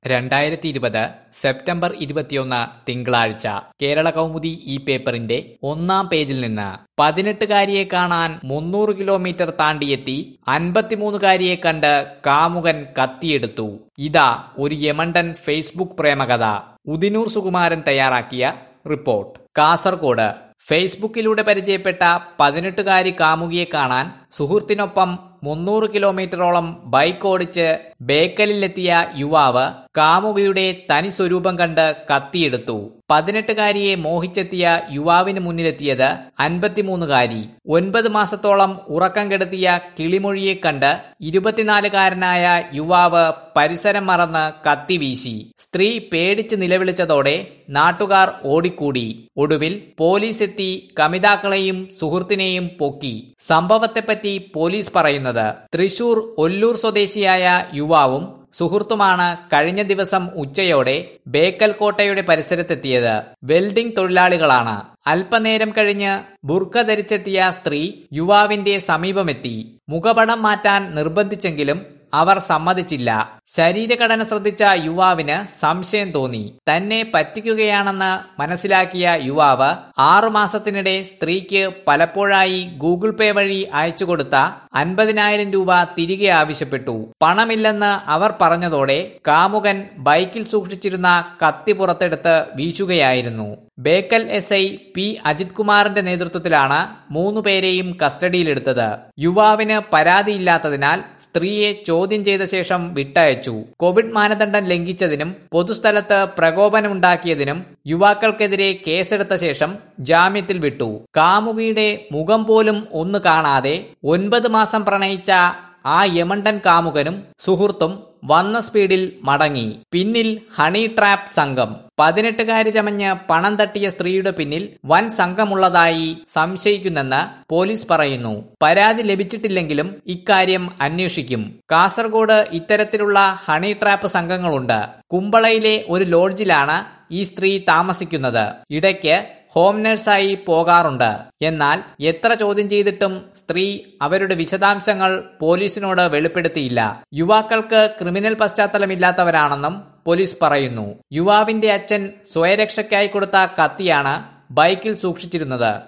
രണ്ടായിരത്തി ഇരുപത് സെപ്റ്റംബർ ഇരുപത്തിയൊന്ന് തിങ്കളാഴ്ച കേരള കൗമുദി ഈ പേപ്പറിന്റെ ഒന്നാം പേജിൽ നിന്ന് പതിനെട്ടുകാരിയെ കാണാൻ മുന്നൂറ് കിലോമീറ്റർ താണ്ടിയെത്തി അൻപത്തിമൂന്നുകാരിയെ കണ്ട് കാമുകൻ കത്തിയെടുത്തു ഇതാ ഒരു യമണ്ടൻ ഫേസ്ബുക്ക് പ്രേമകഥ ഉദിനൂർ സുകുമാരൻ തയ്യാറാക്കിയ റിപ്പോർട്ട് കാസർഗോഡ് ഫേസ്ബുക്കിലൂടെ പരിചയപ്പെട്ട പതിനെട്ടുകാരി കാമുകിയെ കാണാൻ സുഹൃത്തിനൊപ്പം മുന്നൂറ് കിലോമീറ്ററോളം ബൈക്ക് ഓടിച്ച് ബേക്കലിലെത്തിയ യുവാവ് കാമുകിയുടെ തനി സ്വരൂപം കണ്ട് കത്തിയെടുത്തു പതിനെട്ടുകാരിയെ മോഹിച്ചെത്തിയ യുവാവിന് മുന്നിലെത്തിയത് അൻപത്തിമൂന്നുകാരി ഒൻപത് മാസത്തോളം ഉറക്കം കെടുത്തിയ കിളിമൊഴിയെ കണ്ട് ഇരുപത്തിനാലുകാരനായ യുവാവ് പരിസരം മറന്ന് കത്തിവീശി സ്ത്രീ പേടിച്ച് നിലവിളിച്ചതോടെ നാട്ടുകാർ ഓടിക്കൂടി ഒടുവിൽ പോലീസ് എത്തി കമിതാക്കളെയും സുഹൃത്തിനെയും പൊക്കി സംഭവത്തെപ്പറ്റി പോലീസ് പറയുന്നത് തൃശൂർ ഒല്ലൂർ സ്വദേശിയായ യുവാവും സുഹൃത്തുമാണ് കഴിഞ്ഞ ദിവസം ഉച്ചയോടെ ബേക്കൽ കോട്ടയുടെ പരിസരത്തെത്തിയത് വെൽഡിംഗ് തൊഴിലാളികളാണ് അല്പനേരം കഴിഞ്ഞ് ബുർഖ ധരിച്ചെത്തിയ സ്ത്രീ യുവാവിന്റെ സമീപമെത്തി മുഖപടം മാറ്റാൻ നിർബന്ധിച്ചെങ്കിലും അവർ സമ്മതിച്ചില്ല ശരീരഘടന ശ്രദ്ധിച്ച യുവാവിന് സംശയം തോന്നി തന്നെ പറ്റിക്കുകയാണെന്ന് മനസ്സിലാക്കിയ യുവാവ് ആറുമാസത്തിനിടെ സ്ത്രീക്ക് പലപ്പോഴായി ഗൂഗിൾ പേ വഴി അയച്ചു കൊടുത്ത അൻപതിനായിരം രൂപ തിരികെ ആവശ്യപ്പെട്ടു പണമില്ലെന്ന് അവർ പറഞ്ഞതോടെ കാമുകൻ ബൈക്കിൽ സൂക്ഷിച്ചിരുന്ന കത്തി പുറത്തെടുത്ത് വീശുകയായിരുന്നു Bekal S I P Ajith കുമാറിന്റെ നേതൃത്വത്തിലാണ് മൂന്നുപേരെയും കസ്റ്റഡിയിലെടുത്തത് യുവാവിന് പരാതിയില്ലാത്തതിനാൽ സ്ത്രീയെ ചോദ്യം ചെയ്ത ശേഷം വിട്ടയച്ചു കോവിഡ് മാനദണ്ഡം ലംഘിച്ചതിനും പൊതുസ്ഥലത്ത് പ്രകോപനമുണ്ടാക്കിയതിനും യുവാക്കൾക്കെതിരെ കേസെടുത്ത ശേഷം ജാമ്യത്തിൽ വിട്ടു കാമുകിയുടെ മുഖം പോലും ഒന്ന് കാണാതെ ഒൻപത് മാസം പ്രണയിച്ച ആ യമണ്ടൻ കാമുകനും സുഹൃത്തും വന്ന സ്പീഡിൽ മടങ്ങി പിന്നിൽ ഹണി ട്രാപ്പ് സംഘം പതിനെട്ടുകാരി ചമഞ്ഞ് പണം തട്ടിയ സ്ത്രീയുടെ പിന്നിൽ വൻ സംഘമുള്ളതായി സംശയിക്കുന്നെന്ന് പോലീസ് പറയുന്നു പരാതി ലഭിച്ചിട്ടില്ലെങ്കിലും ഇക്കാര്യം അന്വേഷിക്കും കാസർഗോഡ് ഇത്തരത്തിലുള്ള ഹണി ട്രാപ്പ് സംഘങ്ങളുണ്ട് കുമ്പളയിലെ ഒരു ലോഡ്ജിലാണ് ഈ സ്ത്രീ താമസിക്കുന്നത് ഇടയ്ക്ക് ഹോം നഴ്സായി പോകാറുണ്ട് എന്നാൽ എത്ര ചോദ്യം ചെയ്തിട്ടും സ്ത്രീ അവരുടെ വിശദാംശങ്ങൾ പോലീസിനോട് വെളിപ്പെടുത്തിയില്ല യുവാക്കൾക്ക് ക്രിമിനൽ പശ്ചാത്തലമില്ലാത്തവരാണെന്നും പോലീസ് പറയുന്നു യുവാവിന്റെ അച്ഛൻ സ്വയരക്ഷയ്ക്കായി കൊടുത്ത കത്തിയാണ് ബൈക്കിൽ സൂക്ഷിച്ചിരുന്നത്